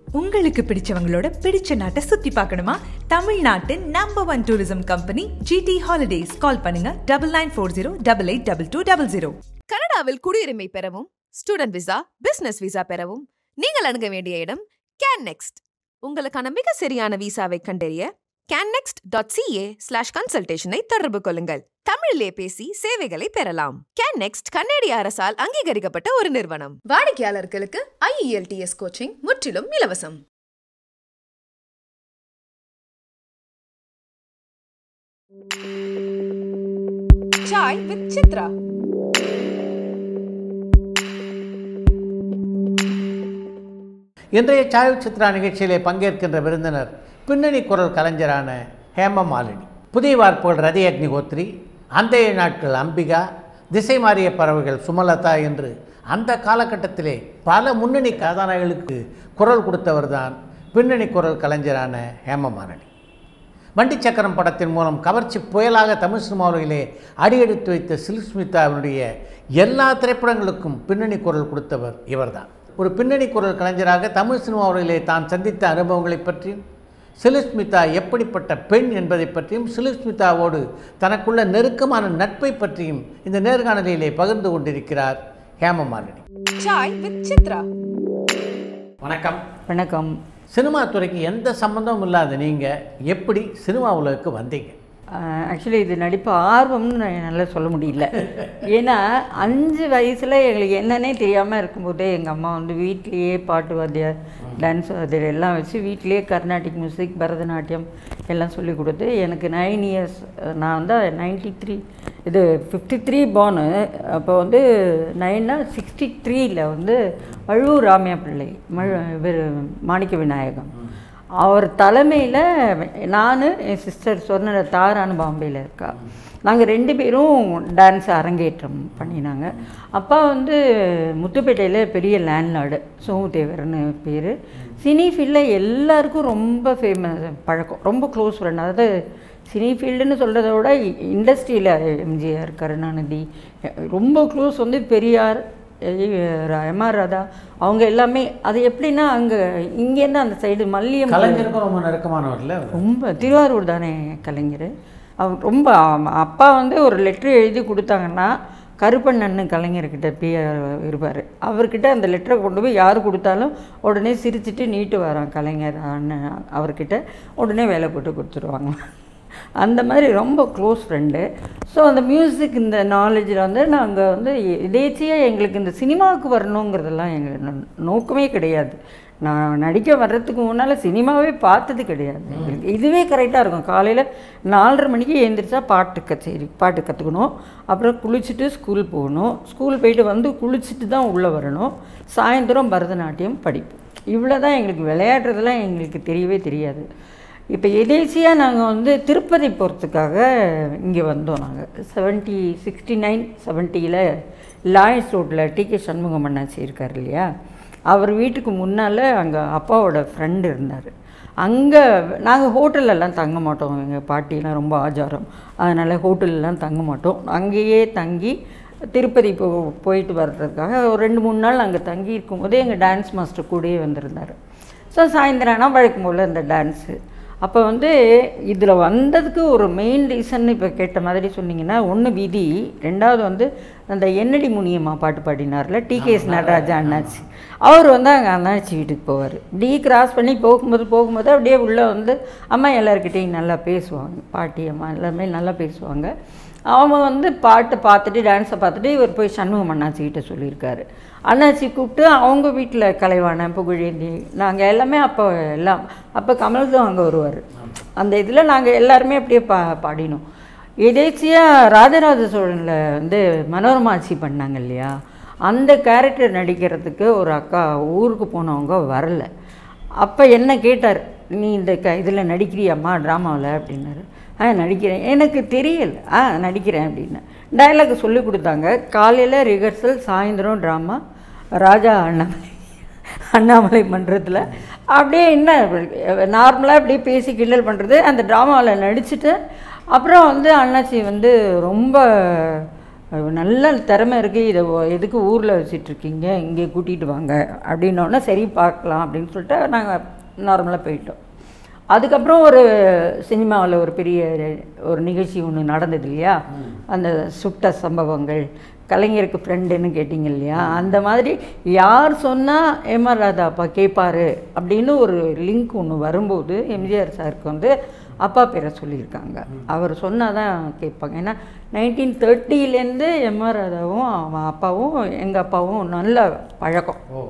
உங்களுக்கு பிடிச்சவங்களோட பிடிச்ச நாட்டை சுத்தி பார்க்கணுமா தமிழ்நாட்டின் number one tourism company GT holidays call பண்ணுங்க double nine four zero double eight double two double zero கனடாவில் குடியுரிமை பெறவும் ஸ்டூடெண்ட் விசா பிசினஸ் விசா பெறவும் நீங்கள் அணுக வேண்டிய இடம் கேன் நெக்ஸ்ட் உங்களுக்கான மிக சரியான விசாவை கண்டறிய கேன்னெக்ஸ்ட் டாட் சிஏ ஸ்லாஷ் கன்சல்டேஷனை தொடர்பு கொள்ளுங்கள் தமிழிலே பேசி சேவைகளை பெறலாம் கேன்னெக்ஸ்ட் கன்னடிய அரசால் அங்கீகரிக்கப்பட்ட ஒரு நிறுவனம் வாடிக்கையாளர்களுக்கு ஐஇஎல்டிஎஸ் கோச்சிங் முற்றிலும் இலவசம் சாய் வித் சித்ரா இன்றைய சாய் சித்ரா நிகழ்ச்சியிலே பங்கேற்கின்ற விருந்தினர் பின்னணி குரல் கலைஞரான ஹேம மாலினி புதிய வார்ப்புகள் ரதி அக்னிஹோத்ரி அந்தைய நாட்கள் அம்பிகா திசை மாறிய பறவைகள் சுமலதா என்று அந்த காலகட்டத்திலே பல முன்னணி கதாநாயகர்களுக்கு குரல் கொடுத்தவர் தான் பின்னணி குரல் கலைஞரான ஹேம மாலினி வண்டி சக்கரம் படத்தின் மூலம் கவர்ச்சி புயலாக தமிழ் சினிமாவிலே அடியெடுத்து வைத்த சில்ஸ்மிதாவினுடைய எல்லா திரைப்படங்களுக்கும் பின்னணி குரல் கொடுத்தவர் இவர்தான் ஒரு பின்னணி குரல் கலைஞராக தமிழ் சினிமாவிலே தான் சந்தித்த அனுபவங்களை பற்றியும் சிலுஸ்மிதா எப்படிப்பட்ட பெண் என்பதை பற்றியும் சிலுஸ்மிதாவோடு தனக்குள்ள நெருக்கமான நட்பை பற்றியும் இந்த நேர்காணலிலே பகிர்ந்து கொண்டிருக்கிறார் ஹேமமாலினி சாய் வித் சித்ரா வணக்கம் வணக்கம் சினிமா துறைக்கு எந்த சம்மந்தமும் இல்லாத நீங்கள் எப்படி சினிமா உலகுக்கு வந்தீங்க ஆக்சுவலி இது நடிப்பு ஆர்வம்னு நான் என்னால் சொல்ல முடியல ஏன்னா அஞ்சு வயசில் எங்களுக்கு என்னன்னே தெரியாமல் இருக்கும்போதே எங்கள் அம்மா வந்து வீட்லேயே பாட்டு வாத்தியார் டான்ஸ் வாத்தியார் எல்லாம் வச்சு வீட்லேயே கர்நாடிக் மியூசிக் பரதநாட்டியம் எல்லாம் சொல்லி கொடுத்து எனக்கு நைன் இயர்ஸ் நான் வந்து நைன்டி த்ரீ இது ஃபிஃப்டி த்ரீ பானு அப்போ வந்து நைன்னா சிக்ஸ்டி த்ரீயில் வந்து வழுவூர் ராமியா பிள்ளை மழு இவர் மாணிக்க விநாயகம் அவர் தலைமையில் நான் என் சிஸ்டர் சொன்ன தாரான்னு பாம்பேயில் இருக்கா நாங்கள் ரெண்டு பேரும் டான்ஸ் அரங்கேற்றம் பண்ணினாங்க அப்பா வந்து முத்துப்பேட்டையில் பெரிய லேண்ட்லார்டு சோமுதேவர்னு பேர் சினி ஃபீல்டில் எல்லாருக்கும் ரொம்ப ஃபேமஸ் பழக்கம் ரொம்ப க்ளோஸ் ஃப்ரெண்ட் அதாவது சினி ஃபீல்டுன்னு சொல்கிறத விட இண்டஸ்ட்ரியில் எம்ஜிஆர் கருணாநிதி ரொம்ப க்ளோஸ் வந்து பெரியார் எம்ஆர் ராதா அவங்க எல்லாமே அது எப்படின்னா அங்கே இங்கேருந்து அந்த சைடு மல்லியம் கலைஞருக்கும் ரொம்ப நெருக்கமானவர்ல அவர். ரொம்ப திருவாரூர் தானே கலைஞர் அவர் ரொம்ப ஆமா, அப்பா வந்து ஒரு லெட்ரு எழுதி கொடுத்தாங்கன்னா கருப்பண்ணன் கலைஞர்கிட்ட பி இருப்பார் அவர்கிட்ட அந்த லெட்டரை கொண்டு போய் யார் கொடுத்தாலும் உடனே சிரிச்சிட்டு நீட்டு வரான் கலைஞர் அண்ணன் அவர்கிட்ட உடனே வேலை போட்டு கொடுத்துருவாங்க அந்த மாதிரி ரொம்ப க்ளோஸ் ஃப்ரெண்டு ஸோ அந்த மியூசிக் இந்த நாலேஜில் வந்து நாங்கள் வந்து எதேச்சியாக எங்களுக்கு இந்த சினிமாவுக்கு வரணுங்கிறதெல்லாம் எங்கள் நோ- நோக்கமே கிடையாது நான் நடிக்க வர்றதுக்கு முன்னால் சினிமாவே பார்த்தது கிடையாது எங்களுக்கு இதுவே கரெக்டாக இருக்கும் காலையில் நாலரை மணிக்கு எழுந்திரிச்சா பாட்டு கச்சேரி பாட்டு கற்றுக்கணும் அப்புறம் குளிச்சுட்டு ஸ்கூல் போகணும் ஸ்கூல் போயிட்டு வந்து குளிச்சுட்டு தான் உள்ளே வரணும் சாயந்தரம் பரதநாட்டியம் படிப்பு இவ்வளோ தான் எங்களுக்கு விளையாடுறதுலாம் எங்களுக்கு தெரியவே தெரியாது இப்போ எதேச்சியாக நாங்கள் வந்து திருப்பதி போகிறதுக்காக இங்கே வந்தோம் நாங்கள் செவன்ட்டி சிக்ஸ்டி நைன் செவன்ட்டியில் லாயன்ஸ் ரோட்டில் டி கே சண்முகம் அண்ணாச்சி இருக்கார் இல்லையா அவர் வீட்டுக்கு முன்னால் அங்கே அப்பாவோட ஃப்ரெண்டு இருந்தார் அங்கே நாங்கள் ஹோட்டல்லலாம் தங்க மாட்டோம் எங்கள் பாட்டிலாம் ரொம்ப ஆச்சாரம் அதனால் ஹோட்டல்லாம் தங்க மாட்டோம் அங்கேயே தங்கி திருப்பதி போ போயிட்டு வர்றதுக்காக ஒரு ரெண்டு மூணு நாள் அங்கே தங்கி இருக்கும்போதே எங்கள் டான்ஸ் மாஸ்டர் கூடயே வந்திருந்தார் ஸோ சாயந்தரம் ஆனால் வழக்கம் போல் இந்த டான்ஸு அப்போ வந்து இதில் வந்ததுக்கு ஒரு மெயின் ரீசன் இப்போ கேட்ட மாதிரி சொன்னீங்கன்னா ஒன்று விதி ரெண்டாவது வந்து அந்த என்னடி முனியம்மா பாட்டு பாடினார்ல டிகேஎஸ் நடராஜா அண்ணாச்சி அவர் வந்து அங்கே அண்ணாச்சி வீட்டுக்கு போவார் டி கிராஸ் பண்ணி போகும்போது போகும்போது அப்படியே உள்ளே வந்து அம்மா எல்லாருக்கிட்டையும் நல்லா பேசுவாங்க பாட்டி அம்மா எல்லாமே நல்லா பேசுவாங்க அவன் வந்து பாட்டை பார்த்துட்டு டான்ஸை பார்த்துட்டு இவர் போய் சண்முகம் அண்ணாச்சி கிட்ட சொல்லியிருக்காரு அண்ணாச்சி கூப்பிட்டு அவங்க வீட்டில் கலைவாண புகழேந்தி நாங்கள் எல்லாமே அப்போ எல்லாம் அப்போ கமல் தான் அங்கே வருவார் அந்த இதில் நாங்கள் எல்லாருமே அப்படியே பா பாடினோம் எதேச்சியாக ராஜராஜ சோழனில் வந்து மனோரமாட்சி பண்ணாங்க இல்லையா அந்த கேரக்டர் நடிக்கிறதுக்கு ஒரு அக்கா ஊருக்கு போனவங்க வரல அப்போ என்ன கேட்டார் நீ இந்த க இதில் நடிக்கிறியாம்மா ட்ராமாவில் அப்படின்னாரு ஆ நடிக்கிறேன் எனக்கு தெரியல ஆ நடிக்கிறேன் அப்படின்னு டைலாக் சொல்லி கொடுத்தாங்க காலையில் ரிஹர்சல் சாயந்தரம் ட்ராமா ராஜா அண்ணாமலை அண்ணாமலை மன்றத்தில் அப்படியே என்ன நார்மலாக அப்படியே பேசி கிண்டல் பண்ணுறது அந்த ட்ராமாவில் நடிச்சுட்டு அப்புறம் வந்து அண்ணாச்சி வந்து ரொம்ப அஹ் நல்ல திறமை இருக்குது இதை ஒ- எதுக்கு ஊரில் வச்சிட்ருக்கீங்க இங்கே கூட்டிகிட்டு வாங்க அப்படின்னோடனே சரி பார்க்கலாம் அப்படின்னு சொல்லிட்டு நாங்கள் நார்மலாக போயிட்டோம் அதுக்கப்புறம் ஒரு சினிமாவில் ஒரு பெரிய ஒரு நிகழ்ச்சி ஒன்று நடந்தது இல்லையா அந்த சுட்ட சம்பவங்கள் கலைஞருக்கு ஃப்ரெண்டுன்னு கேட்டிங்க இல்லையா அந்த மாதிரி யார் சொன்னால் எம்ஆர் ராதா அப்பா கேட்பாரு அப்படின்னு ஒரு லிங்க் ஒன்று வரும்போது எம்ஜிஆர் சாருக்கு வந்து அப்பா பேரை சொல்லியிருக்காங்க அவர் சொன்னால் தான் கேட்பாங்க ஏன்னா நைன்டீன் தேர்ட்டிலேருந்து எம்ஆர் ராதாவும் அவன் அப்பாவும் எங்கள் அப்பாவும் நல்ல பழக்கம் ஓ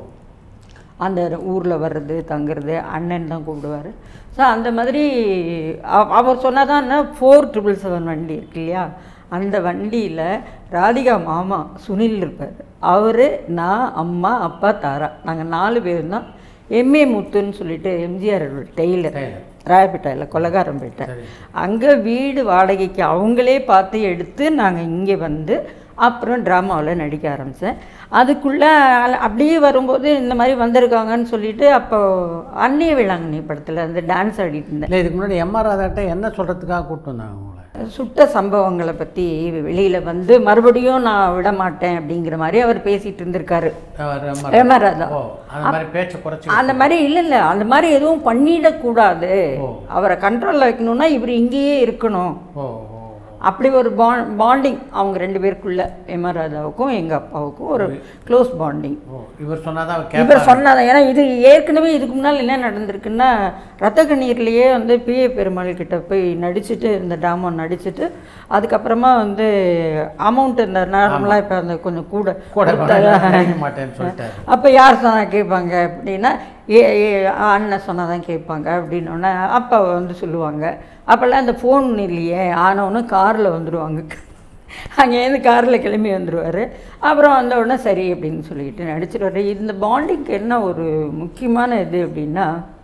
அந்த ஊரில் வர்றது தங்குறது அண்ணன் தான் கூப்பிடுவார் ஸோ அந்த மாதிரி அவ- அவர் சொன்னாதான் ஃபோர் ட்ரிபிள் செவன் வண்டி இருக்கு இல்லையா அந்த வண்டியில் ராதிகா மாமா சுனில் இருப்பார் அவர் நான் அம்மா அப்பா தாரா நாங்கள் நாலு பேர் தான் எம்ஏ முத்துன்னு சொல்லிட்டு எம்ஜிஆர் டெய்லர் Tailor. ராயப்பேட்டையில் கொலகாரம்பேட்டை அங்கே வீடு வாடகைக்கு அவங்களே பார்த்து எடுத்து நாங்கள் இங்கே வந்து அப்புறம் ட்ராமாவில் நடிக்க ஆரம்பித்தேன் அதுக்குள்ளே அப்படியே வரும்போது இந்த மாதிரி வந்திருக்காங்கன்னு சொல்லிட்டு அப்போ அன்னிய வேளாங்கண்ணி படத்தில் அந்த டான்ஸ் ஆடிட்டு இருந்தேன் இல்லை இதுக்கு முன்னாடி எம்ஆர் ராதாட்ட என்ன சொல்கிறதுக்காக கூப்பிட்டு வந்தாங்க உங்களை சுட்ட சம்பவங்களை பற்றி வெளியில் வந்து மறுபடியும் நான் விட மாட்டேன் அப்படிங்கிற மாதிரி அவர் பேசிகிட்டு இருந்திருக்காரு அவர் எம்.ஆர். எம்ஆர் ராதா ஓ அந்த மாதிரி பேச்சை குறைச்சி அந்த மாதிரி இல்லை இல்லை அந்த மாதிரி எதுவும் பண்ணிடக்கூடாது ஓ. அவரை கண்ட்ரோலில் வைக்கணும்னா இவர் இங்கேயே இருக்கணும் ஓ ஓ அப்படி ஒரு பாண்ட் பாண்டிங் அவங்க ரெண்டு பேருக்குள்ள எம்ஆர் ராதாவுக்கும் எங்கள் அப்பாவுக்கும் ஒரு க்ளோஸ் பாண்டிங் ஓ இவர் சொன்னாதான் அவர் இவர் கேட்பார் சொன்னாதான் ஏன்னா இது ஏற்கனவே இதுக்கு முன்னால் என்ன நடந்திருக்குன்னா ரத்த கண்ணீர்லேயே வந்து பிஏ பெருமாள் கிட்ட போய் நடிச்சுட்டு இந்த ட்ராமா நடிச்சுட்டு அதுக்கப்புறமா வந்து அமௌண்ட் இந்த நார்மலாக இப்போ அந்த கொஞ்சம் கூட கூட கொடுத்தா- நினைக்க மாட்டேன்னு சொல்லிட்டாரு அப்போ யார் சொன்னால் கேட்பாங்க அப்படின்னா ஏ ஏ அண்ணன் சொன்னால் தான் கேட்பாங்க அப்படின்னோடனே அப்பா வந்து சொல்லுவாங்க அப்போல்லாம் அந்த ஃபோன் இல்லையே ஆனவொன்னு காரில் வந்துடுவாங்க அங்கேருந்து காரில் கிளம்பி வந்துடுவார் அப்புறம் வந்த உடனே சரி அப்படின்னு சொல்லிட்டு நடிச்சிருவாரு இந்த பாண்டிங்க்கு என்ன ஒரு முக்கியமான இது அப்படின்னா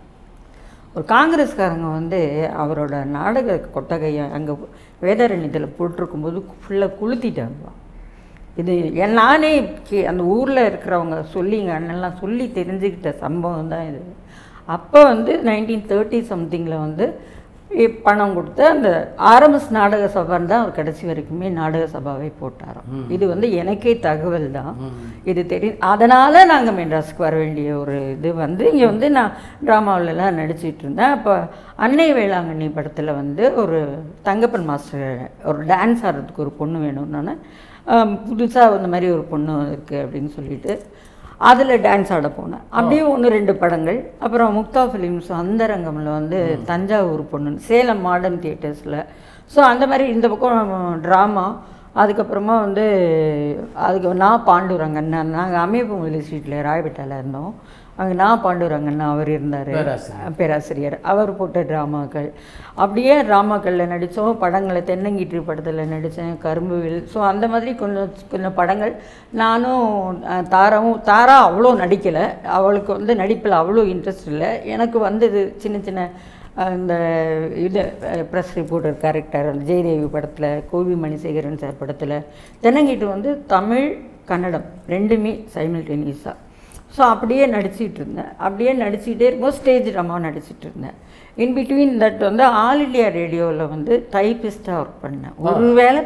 ஒரு காங்கிரஸ்காரங்க வந்து அவரோட நாடக கொட்டகையை அங்கே வேதாரண்யத்தில் போட்டிருக்கும்போது ஃபுல்லாக கொளுத்திட்டாங்க இது என் நானே கே- அந்த ஊரில் இருக்கிறவங்க சொல்லி எங்கள் அண்ணன்லாம் சொல்லி தெரிஞ்சுக்கிட்ட சம்பவம் தான் இது அப்போ வந்து நைன்டீன் தேர்ட்டி சம்திங்கில் வந்து இ- பணம் கொடுத்து அந்த ஆர்எம்எஸ் நாடக சபான்னு தான் அவர் கடைசி வரைக்குமே நாடக சபாவை போட்டாராம் இது வந்து எனக்கே தகவல் தான் இது தெரியும் அதனால் நாங்கள் மெட்ராஸுக்கு வர வேண்டிய ஒரு இது வந்து இங்கே வந்து நான் ட்ராமாவிலலாம் நடிச்சிட்டு இருந்தேன் அப்போ அன்னை வேளாங்கண்ணி படத்தில் வந்து ஒரு தங்கப்பன் மாஸ்டர் ஒரு டான்ஸ் ஆடுறதுக்கு ஒரு பொண்ணு வேணும்னு புதுசாக இந்த மாதிரி ஒரு பொண்ணு இருக்குது அப்படின்னு சொல்லிட்டு அதில் டான்ஸ் ஆட போனேன் அப்படியே ஒன்று ரெண்டு படங்கள் அப்புறம் முக்தா ஃபிலிம்ஸ் அந்தரங்கமில் வந்து தஞ்சாவூர் பொண்ணு சேலம் மாடர்ன் தியேட்டர்ஸில் ஸோ அந்த மாதிரி இந்த பக்கம் ட்ராமா அதுக்கப்புறமா வந்து அதுக்கு நான் பாண்டுரங்கன் நாங்கள் அமைப்பு முதலி ஸ்ட்ரீட்டில் ராயப்பேட்டையில் இருந்தோம் அங்கே நான் பாண்டுரங்கன் அவர் இருந்தார் பேராசிரியர். பேராசிரியர் அவர் போட்ட ட்ராமாக்கள் அப்படியே ட்ராமாக்களில் நடித்தோம் படங்களை தென்னங்கீற்று படத்தில் நடித்தேன் கரும்புவில் ஸோ அந்த மாதிரி கொஞ்சம் கொஞ்சம் படங்கள் நானும் அஹ், தாராவும் தாரா அவ்வளோ நடிக்கலை அவளுக்கு வந்து நடிப்பில் அவ்வளோ இன்ட்ரெஸ்ட் இல்லை எனக்கு வந்தது சின்ன சின்ன அஹ், இந்த இது ப்ரெஸ் ரிப்போர்ட்டர் கேரக்டர் அந்த ஜெயதேவி படத்தில் கோவி மணிசேகரன் சார் படத்தில் தென்னங்கீட்டு வந்து தமிழ் கன்னடம் ரெண்டுமே சைமில்டேனியஸாக ஸோ அப்படியே நடிச்சிட்டு இருந்தேன் அப்படியே நடிச்சுக்கிட்டே இருக்கும்போது ஸ்டேஜ் ட்ராமா நடிச்சிட்டு இருந்தேன் இன் பிட்வீன் தட் வந்து ஆல் இண்டியா ரேடியோவில் வந்து டைப்பிஸ்ட்டாக ஒர்க் பண்ணேன் ஒரு வேளை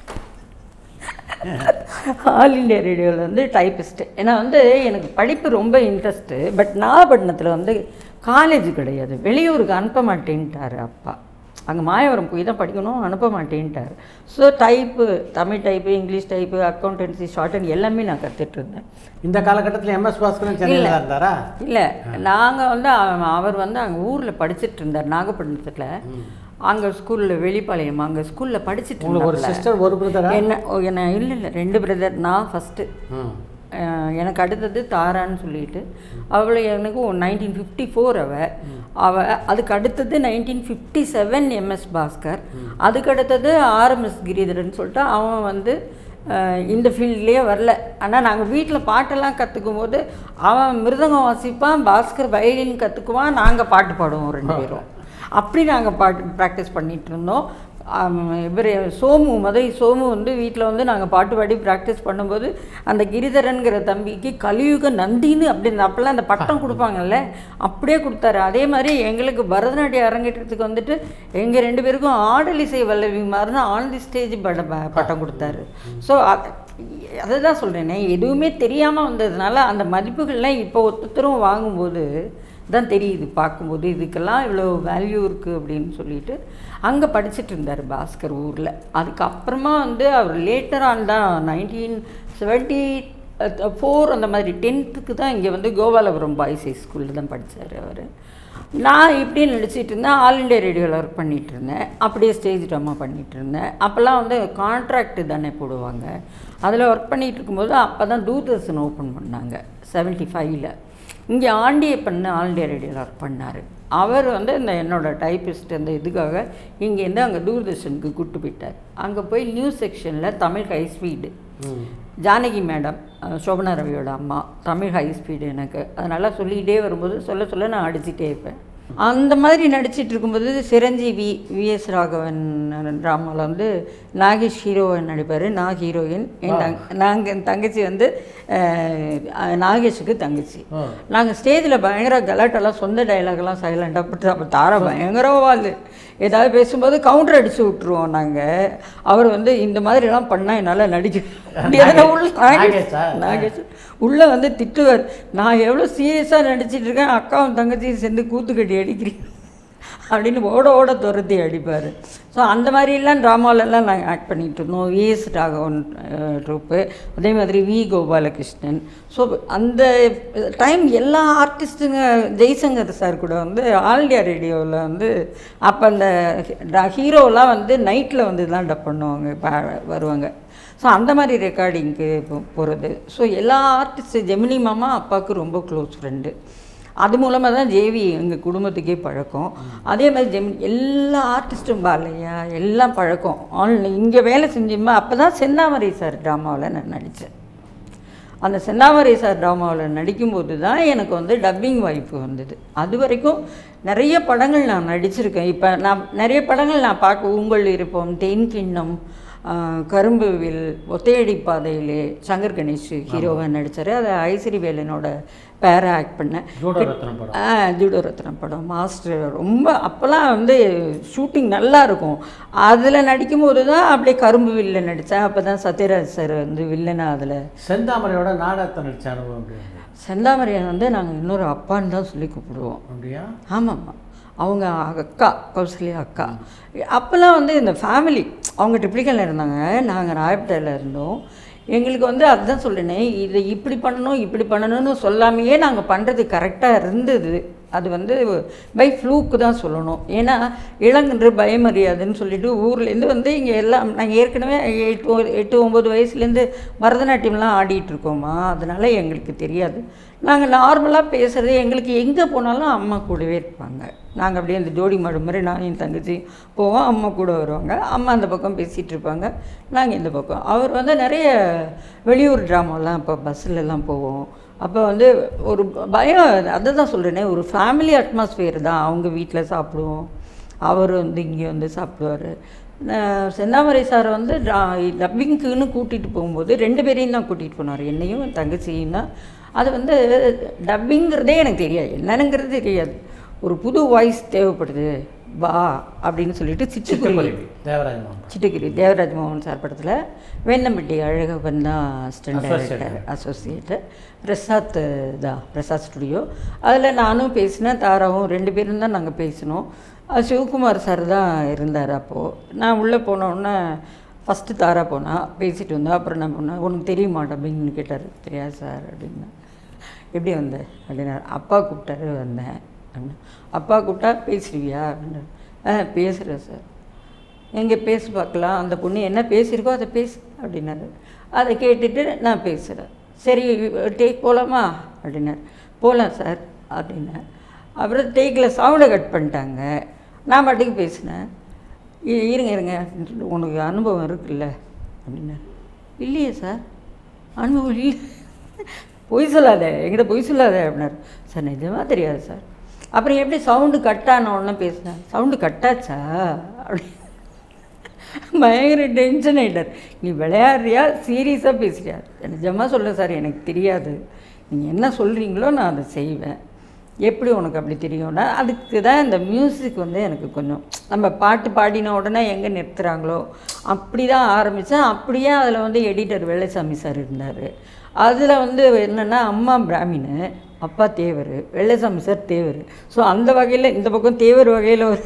ஆல் இண்டியா ரேடியோவில் வந்து டைப்பிஸ்ட்டு ஏன்னா வந்து எனக்கு படிப்பு ரொம்ப இன்ட்ரெஸ்ட்டு பட் நாகப்பட்டினத்தில் வந்து காலேஜ் கிடையாது வெளியூருக்கு அனுப்ப மாட்டேன்ட்டார் அப்பா அங்கே மாயவரம் போய் தான் படிக்கணும் அனுப்ப மாட்டேன்ட்டார் so type Tamil type English type accountancy shorthand எல்லாமே நான் கற்றுட்டு இருந்தேன் இந்த காலகட்டத்தில் எம்எஸ் பாஸ்கரன் சென்னையில் தான் இருந்தாரா இல்லை நாங்கள் வந்து அவ- அவர் வந்து அங்கே ஊரில் படிச்சிட்டு இருந்தார் நாகப்பட்டினத்தில் அங்கே ஸ்கூலில் வெளிப்பாளையம் அங்கே ஸ்கூலில் படிச்சிட்டு உங்களுக்கு ஒரு இருந்தார் சிஸ்டர் ஒரு பிரதரா என்ன ஓ, என்ன இல்லை இல்லை ரெண்டு பிரதர் நான் ஃபஸ்ட்டு ம் எனக்கு அடுத்தது தாரான்னு சொல்லிட்டு அவளை எனக்கு நைன்டீன் ஃபிஃப்டி ஃபோர் அவ அவ அதுக்கு அடுத்தது nineteen fifty seven MS Bhaskar அதுக்கு அடுத்தது ஆர்எம்எஸ் கிரிதரன் சொல்லிட்டு அவன் வந்து அஹ், இந்த ஃபீல்ட்லேயே வரல ஆனால் நாங்கள் வீட்டில் பாட்டெல்லாம் கற்றுக்கும் போது அவன் மிருதங்கம் வாசிப்பான் பாஸ்கர் வயலின் கற்றுக்குவான் நாங்கள் பாட்டு பாடுவோம் ரெண்டு பேரும் அப்படி நாங்கள் பாட்டு ப்ராக்டிஸ் பண்ணிட்டு இருந்தோம் இவர் சோமு மதுரை சோமு வந்து வீட்டில் வந்து நாங்கள் பாட்டு பாடி ப்ராக்டிஸ் பண்ணும்போது அந்த கிரிதரன்கிற தம்பிக்கு கலியுக நந்தின்னு அப்படி அப்போல்லாம் அந்த பட்டம் கொடுப்பாங்கல்ல அப்படியே கொடுத்தாரு அதே மாதிரி எங்களுக்கு பரதநாட்டியம் அரங்கேற்றத்துக்கு வந்துட்டு எங்கள் ரெண்டு பேருக்கும் ஆடலிசை வல்லவி மாதிரினா ஆன் தி ஸ்டேஜ் பட பட்டம் கொடுத்தாரு ஸோ அதை தான் சொல்கிறேனே எதுவுமே தெரியாமல் வந்ததுனால அந்த மதிப்புகள்லாம் இப்போ ஒருத்தரும் வாங்கும்போது தான் தெரியுது பார்க்கும்போது இதுக்கெல்லாம் இவ்வளோ வேல்யூ இருக்குது அப்படின்னு சொல்லிட்டு அங்கே படிச்சுட்டு இருந்தார் பாஸ்கர் ஊரில் அதுக்கப்புறமா வந்து அவர் லேட்டர் ஆன் தான் நைன்டீன் செவன்ட்டி ஃபோர் அந்த மாதிரி டென்த்துக்கு தான் இங்கே வந்து கோபாலபுரம் பாய்ஸ் ஹை ஸ்கூலில் தான் படித்தார் அவர் நான் இப்படி நடிச்சிட்டு இருந்தேன் ஆல் இண்டியா ரேடியோவில் ஒர்க் பண்ணிகிட்டு இருந்தேன் அப்படியே ஸ்டேஜ் ட்ராமா பண்ணிகிட்டு இருந்தேன் அப்போல்லாம் வந்து கான்ட்ராக்ட் தானே போடுவாங்க அதில் ஒர்க் பண்ணிகிட்டு இருக்கும்போது அப்போ தான் தூர்தர்ஷன் ஓப்பன் பண்ணாங்க செவன்ட்டி ஃபைவ்ல இங்கே ஆண்டியப்பன் ஆல் இண்டியா ரேடியோவில் ஒர்க் பண்ணார் அவர் வந்து இந்த என்னோடய டைப்பிஸ்ட் அந்த இதுக்காக இங்கேருந்து அங்கே தூர்தர்ஷனுக்கு கூட்டு போயிட்டார் அங்கே போய் நியூஸ் செக்ஷனில் Tamil high speed Janaki madam அஹ், சோபனா ரவியோட அம்மா தமிழ் ஹை ஸ்பீடு எனக்கு அதனால் சொல்லிக்கிட்டே வரும்போது சொல்ல சொல்ல நான் அடிச்சிட்டே இருப்பேன் அந்த மாதிரி நடிச்சிட்டு இருக்கும்போது சிரஞ்சீவி விஎஸ் ராகவன் ட்ராமாவில் வந்து நாகேஷ் ஹீரோவை நடிப்பார் நான் ஹீரோயின் என் தங் நாங்கள் என் தங்கச்சி வந்து அஹ், நாகேஷுக்கு தங்கச்சி நாங்கள் ஸ்டேஜில் பயங்கர கலாட்டெல்லாம் சொந்த டைலாக்லாம் சைலண்டாக போட்டு அப்போ தாரா பயங்கரவாள் ஏதாவது பேசும்போது கவுண்டர் அடித்து விட்ருவோம் நாங்கள் அவர் வந்து இந்த மாதிரிலாம் பண்ணால் என்னால் நடிக்க முடியாது உள்ள நாகேஷா? நாகேஷ் நாகேஷ் உள்ளே வந்து திட்டுவார் நான் எவ்வளோ சீரியஸாக நடிச்சிட்டு இருக்கேன் அக்காவும் தங்கச்சியும் சேர்ந்து கூத்து கட்டி அடிக்கிறீங்க அப்படின்னு ஓட ஓட துரத்தி அடிப்பார் ஸோ அந்த மாதிரிலாம் ட்ராமாலெல்லாம் நாங்கள் ஆக்ட் பண்ணிகிட்டு இருந்தோம் விஎஸ் ராகவன் ட்ரூப்பு அதே மாதிரி வி கோபாலகிருஷ்ணன் ஸோ அந்த டைம் எல்லா ஆர்டிஸ்ட்டுங்க ஜெய்சங்கர் சார் கூட வந்து ஆல் இண்டியா ரேடியோவில் வந்து அப்போ அந்த ஹீரோலாம் வந்து நைட்டில் வந்து தான் டப் பண்ணுவாங்க ப- வருவாங்க ஸோ அந்த மாதிரி ரெக்கார்டிங்க்கு போகிறது ஸோ எல்லா ஆர்டிஸ்ட் ஜெமினி மாமா அப்பாவுக்கு ரொம்ப க்ளோஸ் ஃப்ரெண்டு அது மூலமாக தான் ஜேவி எங்கள் குடும்பத்துக்கே பழக்கம் அதே மாதிரி ஜெமினி எல்லா ஆர்டிஸ்ட்டும் பாலையா எல்லாம் பழக்கம் ஆன்லைன் இங்கே வேலை செஞ்சோமா அப்போ தான் செந்தாமரை சார் ட்ராமாவில் நான் நடித்தேன் அந்த செந்தாமரை சார் ட்ராமாவில் நடிக்கும்போது தான் எனக்கு வந்து டப்பிங் வாய்ப்பு வந்தது அது வரைக்கும் நிறைய படங்கள் நான் நடிச்சிருக்கேன் இப்போ நான் நிறைய படங்கள் நான் பார்க்க உங்கள் இருப்போம் தேன் கிண்ணம் ஆஹ், கரும்பு வில் ஒத்தையடி பாதையிலே சங்கர் கணேஷ் ஹீரோவாக நடித்தார் அதை ஐசிறி வேலனோட பேரை ஆக்ட் பண்ணேன் ஜூடோ ரத்னம் படம் ஆ ஜூடோ ரத்னம் படம் மாஸ்டர் ரொம்ப அப்போல்லாம் வந்து ஷூட்டிங் நல்லா இருக்கும் அதில் நடிக்கும்போது தான் அப்படியே கரும்பு வில்ல நடித்தேன் அப்போ தான் சத்யராஜ் சார் வந்து வில்லனா அதில் செந்தாமரையோட நாடகத்தை நடிச்ச அனுபவம் எப்படி இருந்தது? செந்தாமரையை வந்து நாங்கள் இன்னொரு அப்பான்னு தான் சொல்லி கூப்பிடுவோம் அப்படியா ஆமாம்மா அவங்க அக்கா கௌசல்யா அக்கா அப்போல்லாம் வந்து இந்த ஃபேமிலி அவங்க ட்ரிப்ளிகனில் இருந்தாங்க நாங்கள் ராயப்பேட்டையில் இருந்தோம் எங்களுக்கு வந்து அதுதான் சொல்லினே இதை இப்படி பண்ணணும் இப்படி பண்ணணும்னு சொல்லாமையே நாங்கள் பண்ணுறது கரெக்டாக இருந்தது அது வந்து பை ஃப்ளூக்கு தான் சொல்லணும் ஏன்னா இளங்கன்று பயமறியாதுன்னு சொல்லிட்டு ஊர்லேருந்து வந்து இங்கே எல்லாம் நாங்கள் ஏற்கனவே எட்டு ஒ- எட்டு ஒம்பது வயசுலேருந்து பரதநாட்டியம்லாம் ஆடிட்டு இருக்கோமா அதனால எங்களுக்கு தெரியாது நாங்கள் நார்மலாக பேசுகிறது எங்களுக்கு எங்கே போனாலும் அம்மா கூடவே இருப்பாங்க நாங்கள் அப்படியே அந்த ஜோடி மாடு மாதிரி நான் என் தங்கச்சி போவோம் அம்மா கூட வருவாங்க அம்மா அந்த பக்கம் பேசிகிட்டு இருப்பாங்க நாங்கள் இந்த பக்கம் அவர் வந்து நிறைய வெளியூர் ட்ராமாலாம் இப்போ பஸ்ஸிலலாம் போவோம் அப்போ வந்து ஒரு பயம் அதை தான் சொல்கிறேனே ஒரு ஃபேமிலி அட்மாஸ்பியர் தான் அவங்க வீட்டில் சாப்பிடுவோம் அவர் வந்து இங்கே வந்து சாப்பிடுவார் செந்தாமரை சார் வந்து டப்பிங்க்குன்னு கூட்டிகிட்டு போகும்போது ரெண்டு பேரையும் தான் கூட்டிகிட்டு போனார் என்னையும் என் தங்கச்சியும் தான் அது வந்து டப்பிங்கிறதே எனக்கு தெரியாது என்னங்கிறது தெரியாது ஒரு புது வாய்ஸ் தேவைப்படுது வா அப்படின்னு சொல்லிட்டு சிட்டுக்குருவி தேவராஜ் மாமா சிட்டுக்குருவி தேவராஜ் மோகன் சார் படத்தில் வேந்தம்பட்டி அழகப்பன் தான் அசிஸ்டன்ட் Associate. டைரக்டர் அசோசியேட்டர் பிரசாத் தான் பிரசாத் ஸ்டுடியோ அதில் நானும் பேசினேன் தாராவும் ரெண்டு பேரும் தான் நாங்கள் பேசினோம் அது சிவகுமார் சார் தான் இருந்தார் அப்போது நான் உள்ளே போனோடனே ஃபஸ்ட்டு தாரா போனா பேசிட்டு வந்தா அப்புறம் நான் போனேன் உனக்கு தெரியுமா டப்பிங்னு கேட்டார் தெரியாது சார் அப்படின்னா எப்படி வந்த அப்படின்னாரு அப்பா கூப்பிட்டாரு வந்தேன் அப்படின்னு அப்பா கூப்பிட்டா பேசுறியா அப்படின்னு ஆ பேசுகிறேன் சார் எங்கே பேசு பார்க்கலாம் அந்த பொண்ணு என்ன பேசியிருக்கோ அதை பேசு அப்படின்னாரு அதை கேட்டுட்டு நான் பேசுகிறேன் சரி டேக் போகலாமா அப்படின்னாரு போகலாம் சார் அப்படின்னேன் அப்புறம் டேக்கில் சவுண்டை கட் பண்ணிட்டாங்க நான் பாட்டுக்கு பேசினேன் இ- இருங்க இருங்க அப்படின்னு சொல்லிட்டு, உனக்கு அனுபவம் இருக்குல்ல அப்படின்னாரு இல்லையே சார் அனுபவம் இல்லை பொய் சொல்லாத என்கிட்ட பொய் சொல்லாத அப்படின்னாரு சார் நிஜமாக தெரியாது சார் அப்புறம் எப்படி சவுண்டு கட் ஆன உடனே பேசினேன் சவுண்டு கட்டாச்சா அப்படி பயங்கர டென்ஷன் ஆகிட்டார் நீ விளையாடுறியா சீரியஸாக பேசுறியா நிஜமாக சொல்ல சார் எனக்கு தெரியாது நீங்கள் என்ன சொல்கிறீங்களோ நான் அதை செய்வேன் எப்படி உனக்கு அப்படி தெரியும்னா அதுக்கு தான் இந்த மியூசிக் வந்து எனக்கு கொஞ்சம் நம்ம பாட்டு பாடின உடனே எங்கே நிறுத்துகிறாங்களோ அப்படி தான் ஆரம்பித்தேன் அப்படியே அதில் வந்து எடிட்டர் வெள்ளைசாமி சார் இருந்தார் அதில் வந்து என்னென்னா அம்மா பிராமின் அப்பா தேவர் வெள்ளைசாமி சார் தேவர் ஸோ அந்த வகையில் இந்த பக்கம் தேவர் வகையில் ஒரு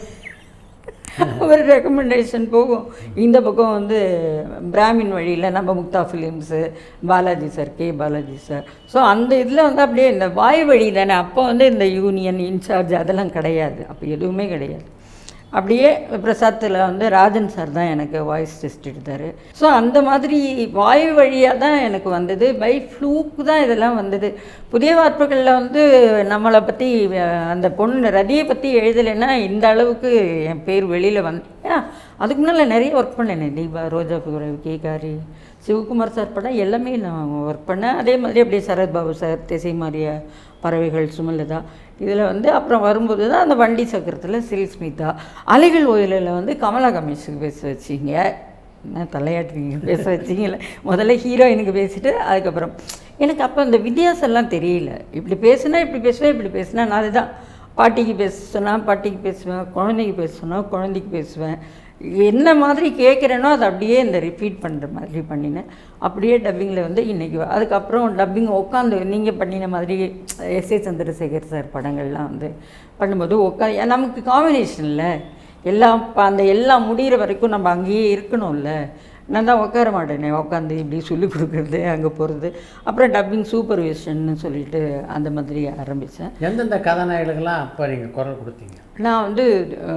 ஒரு ரெக்கமெண்டேஷன் போகும் இந்த பக்கம் வந்து பிராமின் வழியில் நம்ம Muktha films Balaji sir K Balaji sir so அந்த இதில் வந்து அப்படியே இந்த வாய் வழி தானே அப்போ வந்து இந்த யூனியன் இன்சார்ஜ் அதெல்லாம் கிடையாது அப்போ எதுவுமே கிடையாது அப்படியே பிரசாத்தில் வந்து ராஜன் சார் தான் எனக்கு வாய்ஸ் டெஸ்ட் எடுத்தார் ஸோ அந்த மாதிரி வாய் வழியாக தான் எனக்கு வந்தது பை ஃப்ளூக்கு தான் இதெல்லாம் வந்தது புதிய வார்ப்புகளில் வந்து நம்மளை பற்றி அந்த பொண்ணு ரதியை பற்றி எழுதலைன்னா இந்த அளவுக்கு என் பேர் வெளியில் வந்து ஏன்னா அதுக்கு முன்னால் நிறைய ஒர்க் பண்ணேன் தீபா ரோஜா குரவு கேகாரி சிவகுமார் சார் படம் எல்லாமே நான் ஒர்க் பண்ணேன் அதே மாதிரி அப்படியே சரத்பாபு சார் திசை மாறிய பறவைகள் சுமலதா இதில் வந்து அப்புறம் வரும்போது தான் அந்த வண்டி சக்கரத்தில் சில் ஸ்மிதா அலைகள் ஓயிலில் வந்து கமலா கமேஷுக்கு பேச வச்சிங்க என்ன தலையாட்டுறீங்க பேச வச்சிங்கல்ல முதல்ல ஹீரோயினுக்கு பேசிட்டு அதுக்கப்புறம் எனக்கு அப்போ அந்த வித்தியாசம்லாம் தெரியல இப்படி பேசுனா இப்படி பேசுவேன் இப்படி பேசுனா நான் அதுதான் பாட்டிக்கு பேச சொன்னால் பாட்டிக்கு பேசுவேன் குழந்தைக்கு பேச சொன்னால் குழந்தைக்கு பேசுவேன் என்ன மாதிரி கேட்குறேனோ அதை அப்படியே இந்த ரிப்பீட் பண்ணுற மாதிரி பண்ணினேன் அப்படியே டப்பிங்கில் வந்து இன்றைக்கி அதுக்கப்புறம் டப்பிங் உட்காந்து நீங்கள் பண்ணின மாதிரி எஸ் ஏ சந்திரசேகர் சார் படங்கள்லாம் வந்து பண்ணும்போது உட்காந்து நமக்கு காம்பினேஷனில் எல்லாம் இப்போ அந்த எல்லாம் முடிகிற வரைக்கும் நம்ம அங்கேயே இருக்கணும்ல நான் தான் உட்கார மாட்டேனே உட்காந்து இப்படி சொல்லி கொடுக்குறது அங்கே போகிறது அப்புறம் டப்பிங் சூப்பர்விஷன்னு சொல்லிட்டு அந்த மாதிரி ஆரம்பித்தேன் எந்தெந்த கதாநாயகர்களுக்கெல்லாம் அப்போ நீங்கள் குரல் கொடுத்தீங்க நான் வந்து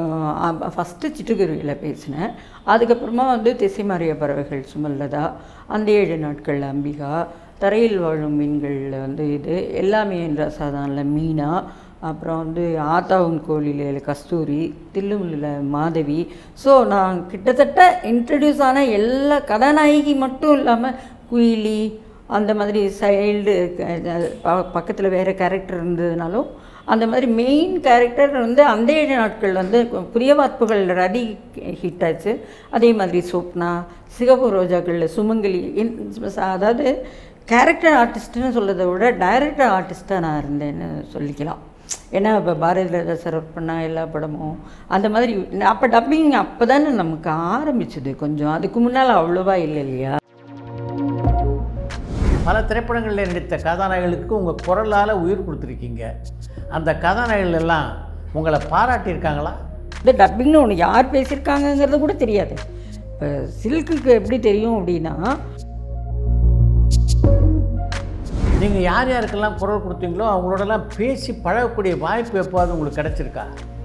ஃபஸ்ட்டு சிட்டுக்குருவியில் பேசினேன் அதுக்கப்புறமா வந்து திசைமாறிய பறவைகள் சுமல்லதா அந்த ஏழு நாட்கள் அம்பிகா தரையில் வாழும் மீன்களில் வந்து இது எல்லாமே என்ற சாதானில் மீனா அப்புறம் வந்து ஆத்தாவும் கோழியில் கஸ்தூரி தில்லுமுல்லில் மாதவி ஸோ நான் கிட்டத்தட்ட இன்ட்ரடியூஸ் ஆன எல்லா கதாநாயகி மட்டும் இல்லாமல் குயிலி அந்த மாதிரி சைல்டு பக்கத்தில் வேறு கேரக்டர் இருந்ததுனாலும் அந்த மாதிரி மெயின் கேரக்டர் வந்து அந்த ஏழு நாட்கள் வந்து புதிய வார்ப்புகள் ரதி ஹிட் ஆச்சு அதே மாதிரி சொப்னா சிகப்பு ரோஜாக்களில் சுமங்கலி அதாவது கேரக்டர் ஆர்டிஸ்ட்டுன்னு சொல்கிறத விட டைரக்டர் ஆர்டிஸ்ட்டாக நான் இருந்தேன்னு சொல்லிக்கலாம் ஏன்னா இப்போ பாரதி ராஜா சார் ஒர்க் பண்ண எல்லா படமும் அந்த மாதிரி அப்போ டப்பிங் அப்போ தானே நமக்கு ஆரம்பிச்சது கொஞ்சம் அதுக்கு முன்னால் அவ்வளோவா இல்லை இல்லையா பல திரைப்படங்களில் நடித்த கதாநாயகர்களுக்கு உங்கள் குரலால் உயிர் கொடுத்துருக்கீங்க அந்த கதாநாயகர்கள் எல்லாம் உங்களை பாராட்டியிருக்காங்களா இந்த டப்பிங்னு ஒன்று யார் பேசியிருக்காங்கங்கிறது கூட தெரியாது இப்போ சில்க்குக்கு எப்படி தெரியும் அப்படின்னா நீங்கள் யார் யாருக்கெல்லாம் குரல் கொடுத்தீங்களோ அவங்களோடலாம் பேசி பழகக்கூடிய வாய்ப்பு எப்போது உங்களுக்கு கிடைச்சிருக்கா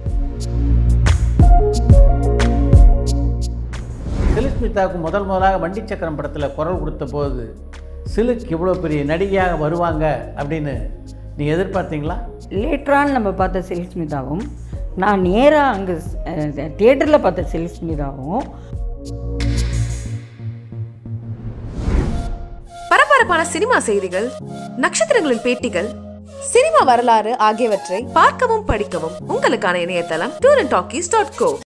சிலுஸ்மிதாவுக்கு முதல் முதலாக வண்டி சக்கரம் படத்தில் குரல் கொடுத்த போது சிலுக் இவ்வளோ பெரிய நடிகையாக வருவாங்க அப்படின்னு நீங்கள் எதிர்பார்த்தீங்களா லேட்டரான் நம்ம பார்த்த செல்ஸ்மிதாவும் நான் நேராக அங்கே தியேட்டரில் பார்த்த செல்ஸ்மிதாவும் பரபரப்பான சினிமா செய்திகள் நட்சத்திரங்களின் பேட்டிகள் சினிமா வரலாறு ஆகியவற்றை பார்க்கவும் படிக்கவும் உங்களுக்கான இணையதளம் tour and talkies dot go